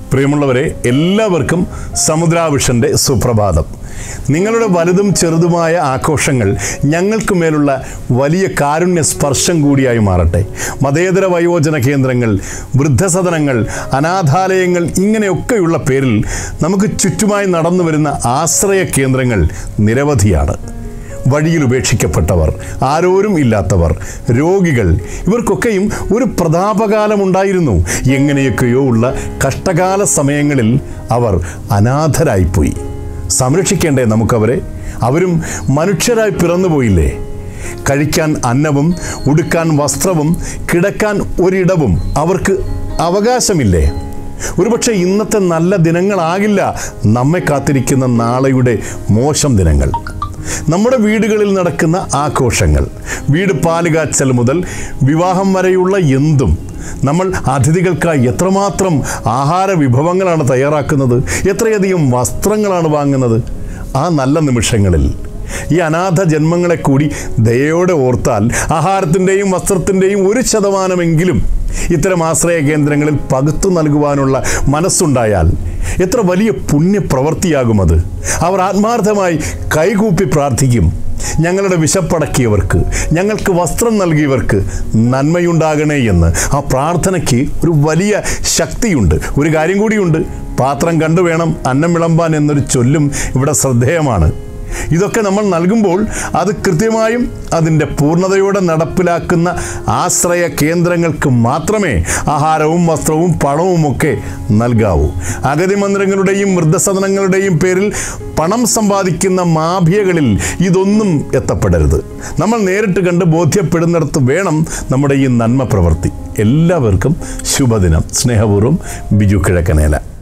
പ്രിയമുള്ളവരെ എല്ലാവർക്കും സമുദ്രാവിഷൻ്റെ സുപ്രഭാതം നിങ്ങളുടെ വലുതും ചെറുതുമായ ആഘോഷങ്ങൾ ഞങ്ങൾക്ക് മേലുള്ള വലിയ കാരുണ്യ സ്പർശം കൂടിയായി മാറട്ടെ മതേതര വയോജന കേന്ദ്രങ്ങൾ വൃദ്ധസദനങ്ങൾ അനാഥാലയങ്ങൾ ഇങ്ങനെയൊക്കെയുള്ള പേരിൽ നമുക്ക് ചുറ്റുമായി നടന്നു വരുന്ന ആശ്രയ കേന്ദ്രങ്ങൾ നിരവധിയാണ് വഴിയിൽ ഉപേക്ഷിക്കപ്പെട്ടവർ ആരോരും ഇല്ലാത്തവർ രോഗികൾ ഇവർക്കൊക്കെയും ഒരു പ്രതാപകാലമുണ്ടായിരുന്നു എങ്ങനെയൊക്കെയോ ഉള്ള കഷ്ടകാല സമയങ്ങളിൽ അവർ അനാഥരായിപ്പോയി സംരക്ഷിക്കേണ്ടേ നമുക്കവരെ അവരും മനുഷ്യരായി പിറന്നുപോയില്ലേ കഴിക്കാൻ അന്നവും ഉടുക്കാൻ വസ്ത്രവും കിടക്കാൻ ഒരിടവും അവർക്ക് അവകാശമില്ലേ ഒരുപക്ഷെ ഇന്നത്തെ നല്ല ദിനങ്ങളാകില്ല നമ്മെ കാത്തിരിക്കുന്ന നാളെയുടെ മോശം ദിനങ്ങൾ നമ്മുടെ വീടുകളിൽ നടക്കുന്ന ആഘോഷങ്ങൾ വീട് പാലുകാച്ചൽ മുതൽ വിവാഹം വരെയുള്ള എന്തും നമ്മൾ അതിഥികൾക്കായി എത്രമാത്രം ആഹാര വിഭവങ്ങളാണ് തയ്യാറാക്കുന്നത് എത്രയധികം വസ്ത്രങ്ങളാണ് വാങ്ങുന്നത് ആ നല്ല നിമിഷങ്ങളിൽ ഈ അനാഥ ജന്മങ്ങളെ കൂടി ദയോടെ ഓർത്താൽ ആഹാരത്തിൻ്റെയും വസ്ത്രത്തിൻ്റെയും ഒരു ശതമാനമെങ്കിലും ഇത്തരം ആശ്രയ കേന്ദ്രങ്ങളിൽ പകുത്തു നൽകുവാനുള്ള മനസ്സുണ്ടായാൽ എത്ര വലിയ പുണ്യപ്രവൃത്തിയാകും അത് അവർ ആത്മാർത്ഥമായി കൈകൂപ്പി പ്രാർത്ഥിക്കും ഞങ്ങളുടെ വിശപ്പടക്കിയവർക്ക് ഞങ്ങൾക്ക് വസ്ത്രം നൽകിയവർക്ക് നന്മയുണ്ടാകണേ എന്ന് ആ പ്രാർത്ഥനയ്ക്ക് ഒരു വലിയ ശക്തിയുണ്ട് ഒരു കാര്യം കൂടിയുണ്ട് പാത്രം കണ്ടു വേണം അന്നം വിളമ്പാൻ എന്നൊരു ചൊല്ലും ഇവിടെ ശ്രദ്ധേയമാണ് ഇതൊക്കെ നമ്മൾ നൽകുമ്പോൾ അത് കൃത്യമായും അതിൻ്റെ പൂർണ്ണതയോടെ നടപ്പിലാക്കുന്ന ആശ്രയ കേന്ദ്രങ്ങൾക്ക് മാത്രമേ ആഹാരവും വസ്ത്രവും പണവും ഒക്കെ നൽകാവൂ അഗതി മന്ദിരങ്ങളുടെയും വൃദ്ധസദനങ്ങളുടെയും പേരിൽ പണം സമ്പാദിക്കുന്ന മാഫിയകളിൽ ഇതൊന്നും എത്തപ്പെടരുത് നമ്മൾ നേരിട്ട് കണ്ട് ബോധ്യപ്പെടുന്നിടത്ത് വേണം നമ്മുടെ ഈ നന്മ പ്രവൃത്തി എല്ലാവർക്കും ശുഭദിനം സ്നേഹപൂർവ്വം ബിജു കിഴക്കനേല